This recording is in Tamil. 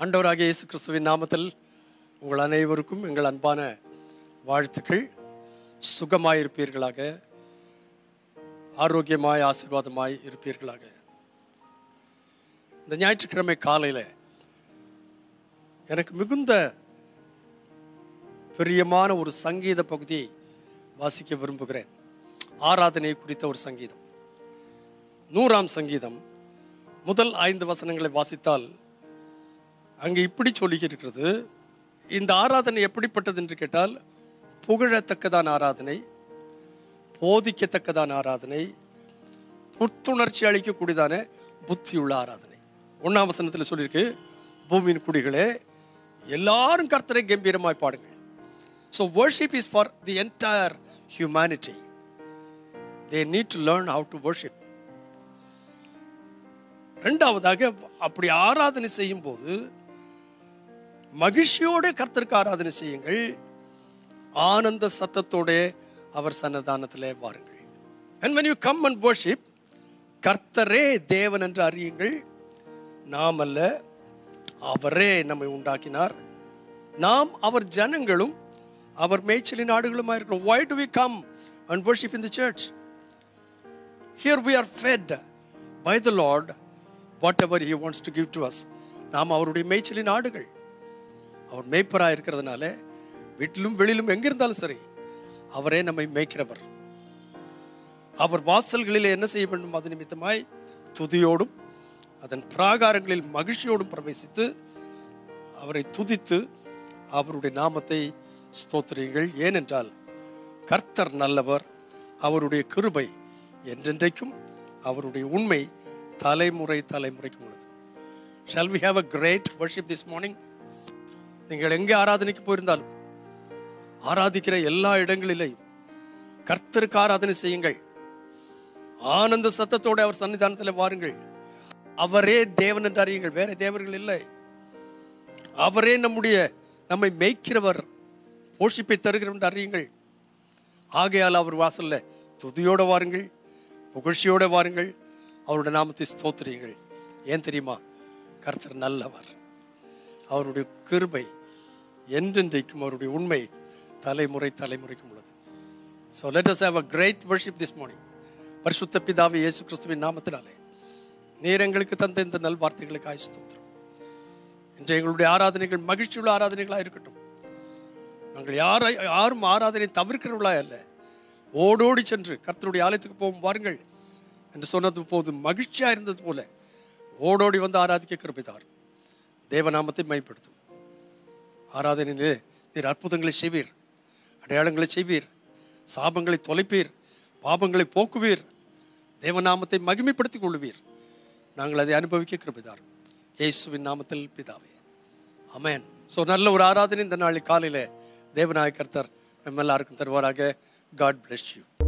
ஆண்டவராகிய இயேசு கிறிஸ்துவின் நாமத்தில் உங்கள் அனைவருக்கும் எங்கள் அன்பான வாழ்த்துக்கள் சுகமாயிருப்பீர்களாக ஆரோக்கியமாய் ஆசீர்வாதமாய் இருப்பீர்களாக இந்த ஞாயிற்றுக்கிழமை காலையில் எனக்கு மிகுந்த பிரியமான ஒரு சங்கீத பகுதியை வாசிக்க விரும்புகிறேன் ஆராதனை குறித்த ஒரு சங்கீதம் நூறாம் சங்கீதம் முதல் ஐந்து வசனங்களை வாசித்தால் அங்கே இப்படி சொல்லியிருக்கிறது இந்த ஆராதனை எப்படிப்பட்டது என்று கேட்டால் புகழத்தக்கதான ஆராதனை போதிக்கத்தக்கதான ஆராதனை புத்துணர்ச்சி அளிக்கக்கூடியதான புத்தியுள்ள ஆராதனை ஒன்றாம் வசனத்தில் சொல்லியிருக்கு பூமியின் குடிகளே எல்லாரும் கர்த்தரை கம்பீரமாய் பாடுங்கள் so worship is for the entire humanity they need to learn how to worship ரெண்டாவதாக அப்படி ஆராதனை செய்யும் போது மகிழ்ச்சியோடு கர்த்தருக்கு ஆராதனை செய்யுங்கள் ஆனந்த சத்தத்தோட அவர் சன்னதானத்தில் வாருங்கள் and when you come and worship கர்த்தரே தேவன் என்று அறியுங்கள் நாம் அல்ல அவரே நம்மை உண்டாக்கினார் நாம் அவர் ஜனங்களும் அவர் மேய்ச்சலின் நாடுகளுமா இருக்கிறோம் why do we come and worship in the church here we are fed by the lord whatever he wants to give to us நாம் அவருடைய மேய்ச்சலின் ஆடுகள் அவர் மேய்ப்பராக இருக்கிறதுனால வீட்டிலும் வெளியிலும் எங்கிருந்தாலும் சரி அவரே நம்மை மேய்க்கிறவர் அவர் வாசல்களில் என்ன செய்ய வேண்டும் அது நிமித்தமாய் துதியோடும் அதன் பிராகாரங்களில் மகிழ்ச்சியோடும் பிரவேசித்து அவரை துதித்து அவருடைய நாமத்தை ஸ்தோத்திரியுங்கள் ஏனென்றால் கர்த்தர் நல்லவர் அவருடைய கிருபை என்றென்றைக்கும் அவருடைய உண்மை தலைமுறை தலைமுறைக்கும் உள்ளது shall we have a great worship this morning நீங்கள் எங்கே ஆராதனைக்கு போயிருந்தாலும் ஆராதிக்கிற எல்லா இடங்களிலேயும் கர்த்தருக்கு ஆராதனை செய்யுங்கள் ஆனந்த சத்தத்தோடு அவர் சன்னிதானத்தில் வாருங்கள் அவரே தேவன் என்று அறியுங்கள் வேற தேவர்கள் இல்லை அவரே நம்முடைய நம்மை மேய்க்கிறவர் போஷிப்பை தருகிறவர் என்று அறியுங்கள் ஆகையால் அவர் வாசல்ல துதியோட வாருங்கள் புகழ்ச்சியோட வாருங்கள் அவருடைய நாமத்தை ஸ்தோத்திரியுங்கள் ஏன் தெரியுமா கர்த்தர் நல்லவர் அவருடைய கிருபை என்றென்றைக்கும் அவருடைய உண்மை தலைமுறை தலைமுறைக்கும் உள்ளது so let us have a great worship this morning பரிசுத்த பிதாவை இயேசு கிறிஸ்துவின் நாமத்தினாலே நீர் எங்களுக்கு தந்த இந்த நல் வார்த்தைகளுக்கு ஆயுஸ்தோத்திரம் இன்று எங்களுடைய ஆராதனைகள் மகிழ்ச்சியுள்ள ஆராதனைகளாக இருக்கட்டும் நாங்கள் யாரை யாரும் ஆராதனை தவிர்க்கிறவர்களா அல்ல ஓடோடி சென்று கர்த்தருடைய ஆலயத்துக்கு போகும் வாருங்கள் என்று சொன்னது போது மகிழ்ச்சியாக இருந்தது போல ஓடோடி வந்து ஆராதிக்க கிருபிதார் தேவநாமத்தை மைப்படுத்தும் ஆராதனையிலே நீர் அற்புதங்களை செய்வீர் அடையாளங்களை செய்வீர் சாபங்களை தொலைப்பீர் பாபங்களை போக்குவீர் தேவநாமத்தை மகிமைப்படுத்திக் கொள்வீர் நாங்கள் அதை அனுபவிக்க கிருபிதார் இயேசுவின் நாமத்தில் பிதாவே அமேன் ஸோ நல்ல ஒரு ஆராதனை இந்த நாளை காலையில் தேவநாய கர்த்தர் நம்ம எல்லாருக்கும் தருவாராக காட் bless யூ